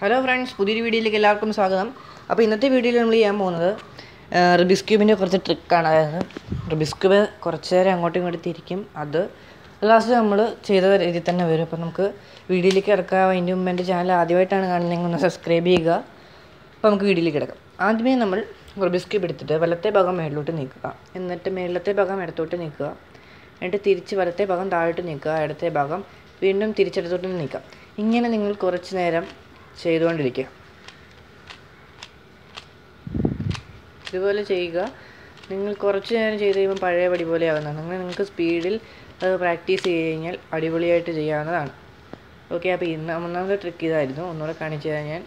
hello friends പുതിയൊരു വീഡിയോയിലേക്ക് എല്ലാവർക്കും സ്വാഗതം അപ്പോൾ ഇന്നത്തെ വീഡിയോയിൽ നമ്മൾ ചെയ്യാൻ പോകുന്നത് റിബിസ് ക്യൂബിൻ്റെ കുറച്ച് ട്രിക്കാണ് അതായത് റിബിസ് ക്യൂബ് കുറച്ച് നേരം അങ്ങോട്ടും ഇങ്ങോട്ടും തിരിക്കും അത് ലാസ്റ്റ് നമ്മൾ ചെയ്ത രീതിയിൽ തന്നെ വരും അപ്പോൾ നമുക്ക് വീഡിയോയിലേക്ക് ഇറക്കാം അതിൻ്റെ മുമ്പ് എൻ്റെ ചാനൽ ആദ്യമായിട്ടാണ് കാണുന്നതെങ്കിൽ ഒന്ന് സബ്സ്ക്രൈബ് ചെയ്യുക അപ്പോൾ നമുക്ക് വീഡിയോയിലേക്ക് കിടക്കാം ആദ്യമേ നമ്മൾ റിബിസ് ക്യൂബ് എടുത്തിട്ട് വലത്തെ ഭാഗം മേളിലോട്ട് നീക്കുക എന്നിട്ട് മേളത്തെ ഭാഗം ഇടത്തോട്ട് നീക്കുക എന്നിട്ട് തിരിച്ച് വലത്തെ ഭാഗം താഴോട്ട് നീക്കുക ഇടത്തെ ഭാഗം വീണ്ടും തിരിച്ചിടത്തോട്ട് നീക്കുക ഇങ്ങനെ നിങ്ങൾ കുറച്ച് നേരം ചെയ്തുകൊണ്ടിരിക്കുക ഇതുപോലെ ചെയ്യുക നിങ്ങൾ കുറച്ച് നേരം ചെയ്ത് കഴിയുമ്പോൾ പഴയ പടി പോലെ ആവുന്നതാണ് നിങ്ങൾ നിങ്ങൾക്ക് സ്പീഡിൽ അത് പ്രാക്ടീസ് ചെയ്ത് കഴിഞ്ഞാൽ അടിപൊളിയായിട്ട് ചെയ്യാവുന്നതാണ് ഓക്കെ അപ്പോൾ ഇന്ന് ഒന്നാമത്തെ ട്രിക്ക് ഇതായിരുന്നു ഒന്നുകൂടെ കാണിച്ചു തരാം ഞാൻ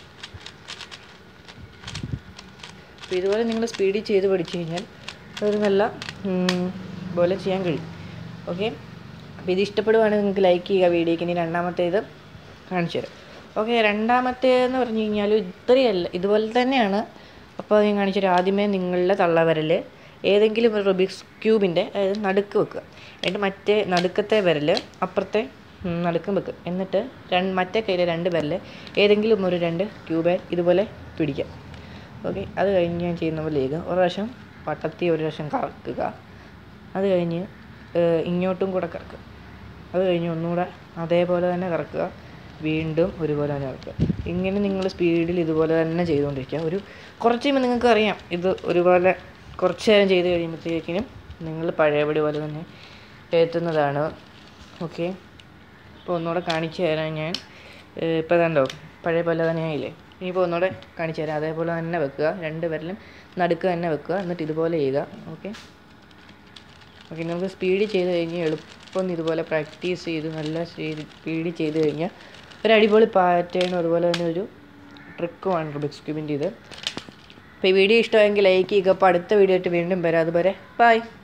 അപ്പോൾ ഇതുപോലെ നിങ്ങൾ സ്പീഡിൽ ചെയ്ത് പഠിച്ചു കഴിഞ്ഞാൽ ഒരു നല്ല ഉം, പോലെ ചെയ്യാൻ കഴിയും ഓക്കെ അപ്പോൾ ഇത് ഇഷ്ടപ്പെടുവാണെങ്കിൽ നിങ്ങൾക്ക് ലൈക്ക് ചെയ്യുക വീഡിയോക്ക് ഇനി രണ്ടാമത്തേത് കാണിച്ചു തരാം ഓക്കെ രണ്ടാമത്തേതെന്ന് പറഞ്ഞു കഴിഞ്ഞാൽ ഇത്രയല്ല ഇതുപോലെ തന്നെയാണ് അപ്പോൾ ഞാൻ കാണിച്ചു തരാം ആദ്യമേ നിങ്ങളുടെ തള്ളവിരൽ ഏതെങ്കിലും ഒരു റുബിക്സ് ക്യൂബിൻ്റെ അതായത് നടുക്ക് വെക്കുക എന്നിട്ട് മറ്റേ നടുക്കത്തെ വിരൽ അപ്പുറത്തെ ഉം, നടുക്കും വെക്കുക എന്നിട്ട് രണ്ട് മറ്റേ കയ്യിലെ രണ്ട് വിരൽ ഏതെങ്കിലും ഒരു രണ്ട് ക്യൂബ് ഇതുപോലെ പിടിക്കുക ഓക്കെ അത് കഴിഞ്ഞ് ഞാൻ ചെയ്യുന്ന പോലെ ചെയ്യുക ഒരു പ്രാവശ്യം വട്ടത്തി ഒരു പ്രാവശ്യം കറക്കുക അത് കഴിഞ്ഞ് ഏഹ്, ഇങ്ങോട്ടും കൂടെ കറക്കുക അത് കഴിഞ്ഞ് ഒന്നുകൂടെ അതേപോലെ തന്നെ കറക്കുക വീണ്ടും ഒരുപോലെ തന്നെ കറക്കുക ഇങ്ങനെ നിങ്ങൾ സ്പീഡിൽ ഇതുപോലെ തന്നെ ചെയ്തുകൊണ്ടിരിക്കുക ഒരു കുറച്ച് കഴിയുമ്പോൾ നിങ്ങൾക്ക് അറിയാം ഇത് ഒരുപോലെ കുറച്ച് നേരം ചെയ്ത് കഴിയുമ്പോഴത്തേക്കിനും നിങ്ങൾ പഴയപടി പോലെ തന്നെ എത്തുന്നതാണ് ഓക്കെ ഇപ്പോൾ ഒന്നുകൂടെ കാണിച്ചു തരാം ഞാൻ ഇപ്പോൾ കണ്ടോ പഴയ പോലെ തന്നെ ആയില്ലേ ഇനിയിപ്പോൾ ഒന്നുകൂടെ കാണിച്ചു തരാം അതേപോലെ തന്നെ വെക്കുക രണ്ട് പേരിലും നടുക്ക് തന്നെ വെക്കുക എന്നിട്ട് ഇതുപോലെ ചെയ്യുക ഓക്കെ ഓക്കെ നമുക്ക് സ്പീഡിൽ ചെയ്ത് കഴിഞ്ഞാൽ എളുപ്പം ഇതുപോലെ പ്രാക്ടീസ് ചെയ്ത് നല്ല സ്പീഡിൽ ചെയ്ത് കഴിഞ്ഞാൽ ഒരു അടിപൊളി പാറ്റേണും അതുപോലെ തന്നെ ഒരു ട്രിക്കുമാണ് റുബിക്സ് ക്യൂബിൻ്റെ ഇത് അപ്പോൾ ഈ വീഡിയോ ഇഷ്ടമായെങ്കിൽ ലൈക്ക് ചെയ്യുക അപ്പോൾ അടുത്ത വീഡിയോ ആയിട്ട് വീണ്ടും വരാം അതുവരെ ബൈ